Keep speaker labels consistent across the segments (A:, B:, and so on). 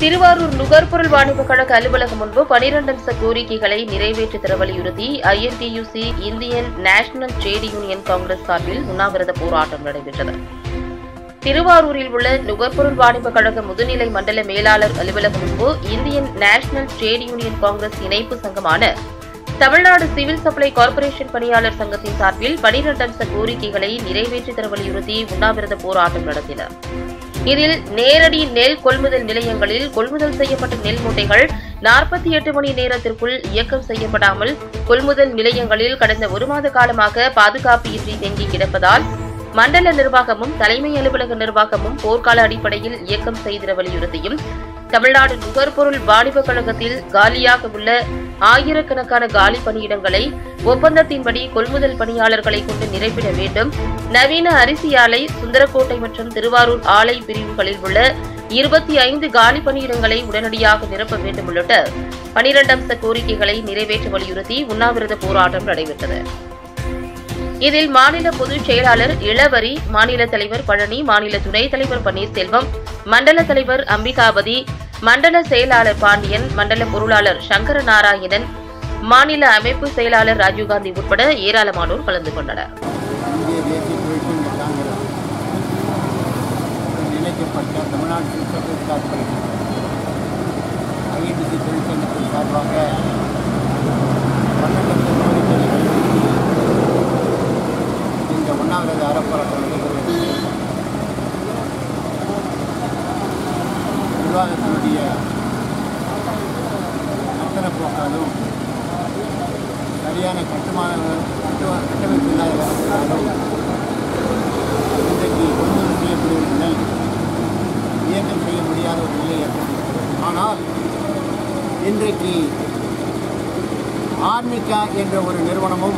A: திருவாரூர் நுகர்பொருள் வாணிப கழக அலுவலகம் முன்பு பனிரெண்டு அம்ச கோரிக்கைகளை நிறைவேற்றி தர வலியுறுத்தி INTUC Indian National Trade Union Congress சார்பில் உண்ணாவிரத போராட்டம் நடைபெற்றது திருவாரூரில் உள்ள நுகர்பொருள் வாணிப கழக முதுநிலை மண்டல மேலாளர் அலுவலகம் முன்பு Indian National Trade Union Congress இணைப்பு சங்கமான தமிழ்நாடு சிவில் சப்ளை கார்ப்பரேஷன் பணியாளர் சங்கத்தின் சார்பில் பனிரெண்டு அம்ச கோரிக்கைகளை நிறைவேற்றி தர வலியுறுத்தி உண்ணாவிரத போராட்டம் நடத்தினர் இதில் நேரடி நெல் கொள்முதல் நிலையங்களில் கொள்முதல் செய்யப்பட்ட நெல் மூட்டைகள் நாற்பத்தி எட்டு மணி நேரத்திற்குள் இயக்கம் செய்யப்படாமல் கொள்முதல் நிலையங்களில் கடந்த ஒரு மாத காலமாக பாதுகாப்பு இன்றி தேங்கி கிடப்பதால் மண்டல நிர்வாகமும் தலைமை அலுவலக நிர்வாகமும் போர்க்கால அடிப்படையில் இயக்கம் செய்திட வலியுறுத்தியும் தமிழ்நாடு நுகர்பொருள் வாணிப கழகத்தில் காலியாக உள்ள ஆயிரக்கணக்கான காலி பணியிடங்களை ஒப்பந்தத்தின்படி கொள்முதல் பணியாளர்களை கொண்டு நிரப்பிட வேண்டும் நவீன அரிசி ஆலை சுந்தரக்கோட்டை மற்றும் திருவாரூர் ஆலை பிரிவுகளில் உள்ள இருபத்தி ஐந்து காலி பணியிடங்களை உடனடியாக நிரப்ப வேண்டும் உள்ளிட்ட பனிரெண்டு அம்ச கோரிக்கைகளை நிறைவேற்ற வலியுறுத்தி உண்ணாவிரத போராட்டம் நடைபெற்றது இதில் மாநில பொதுச் செயலாளர் இளவரி மாநில தலைவர் பழனி மாநில துணைத் தலைவர் பன்னீர்செல்வம் மண்டல தலைவர் அம்பிகாபதி மண்டல செயலாளர் பாண்டியன் மண்டல பொருளாளர் சங்கர நாராயணன் மாநில அமைப்பு செயலாளர் ராஜீவ்காந்தி உட்பட ஏராளமானோர் கலந்து கொண்டனர்
B: இந்திய தேசிய தொழிற்சங்க காங்கிரஸ் நிலைக்கப்பட்ட தமிழ்நாடு சிவில் கார்பரேஷன் ஐஎன்டிசி தொழிற்சங்கத்தின் சார்பாக பன்னெண்டு கோரிக்கைகளை இந்த உண்ணாவிரத அறப்போராட்டம் நடைபெறுகிறது நிர்வாகத்தினுடைய அத்தனை போக்காலும் சரியான கட்டுமான கட்டுமா கட்டமைப்பு இல்லாததாலும் இன்றைக்கு கொள்முதல் செய்யப்படுகிற நெல் இயக்கம் செய்ய முடியாத ஒரு நிலை ஏற்பட்டது ஆனால் இன்றைக்கு ஆர்மிகா என்ற ஒரு நிறுவனமும்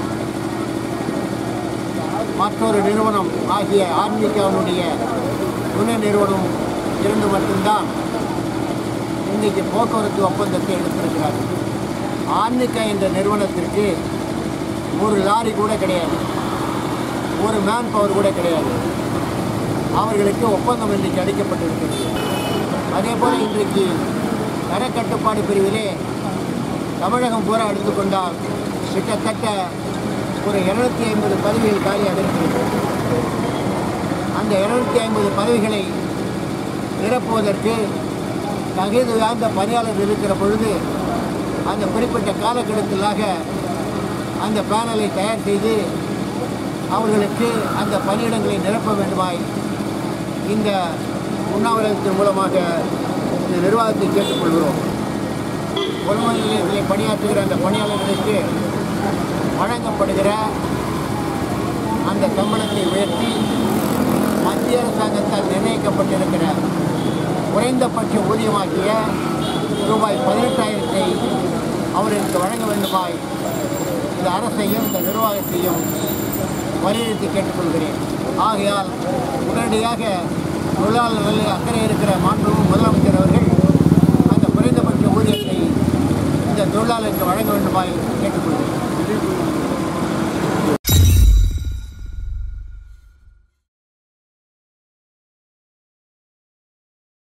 B: மற்றொரு நிறுவனம் ஆகிய ஆர்மிகாவினுடைய துணை நிறுவனம் இரண்டு மட்டும்தான் இன்றைக்கு போக்குவரத்து ஒப்பந்தத்தை எடுத்திருக்கிறார்கள் ஆர்னிகா என்ற நிறுவனத்திற்கு ஒரு லாரி கூட கிடையாது ஒரு மேன் பவர் கூட கிடையாது அவர்களுக்கு ஒப்பந்தம் இன்றைக்கு அளிக்கப்பட்டிருக்கிறது அதே போல் இன்றைக்கு தரக்கட்டுப்பாடு பிரிவிலே தமிழகம் பூரா எடுத்துக்கொண்டால் கிட்டத்தட்ட ஒரு இருநூத்தி ஐம்பது பதவிகள் காலியாக இருக்கிறது அந்த இருநூத்தி ஐம்பது பதவிகளை நிரப்புவதற்கு தகுதி வாய்ந்த பணியாளர் இருக்கிற பொழுது அந்த குறிப்பிட்ட காலக்கெடுக்கலாக அந்த பேனலை தயார் செய்து அவர்களுக்கு அந்த பணியிடங்களை நிரப்ப வேண்டுமாய் இந்த உண்ணாவிரதத்தின் மூலமாக இந்த நிர்வாகத்தை கேட்டுக்கொள்கிறோம் கொள்முதல் நிலையத்தில் பணியாற்றுகிற அந்த பணியாளர்களுக்கு வழங்கப்படுகிற அந்த சம்பளத்தை உயர்த்தி மத்திய அரசாங்கத்தால் நிர்ணயிக்கப்பட்டிருக்கிற குறைந்தபட்ச ஊதியமாகிய ரூபாய் பதினெட்டாயிரத்தை அவர்களுக்கு வழங்க வேண்டுமாய் இந்த அரசையும் இந்த நிர்வாகத்தையும் வலியுறுத்தி கேட்டுக்கொள்கிறேன் ஆகையால் உடனடியாக தொழிலாளர் நல அக்கறை இருக்கிற மாண்புமிகு முதலமைச்சர் அவர்கள் அந்த குறைந்தபட்ச ஊதியத்தை இந்த தொழிலாளருக்கு வழங்க வேண்டுமாய் கேட்டுக்கொள்கிறேன்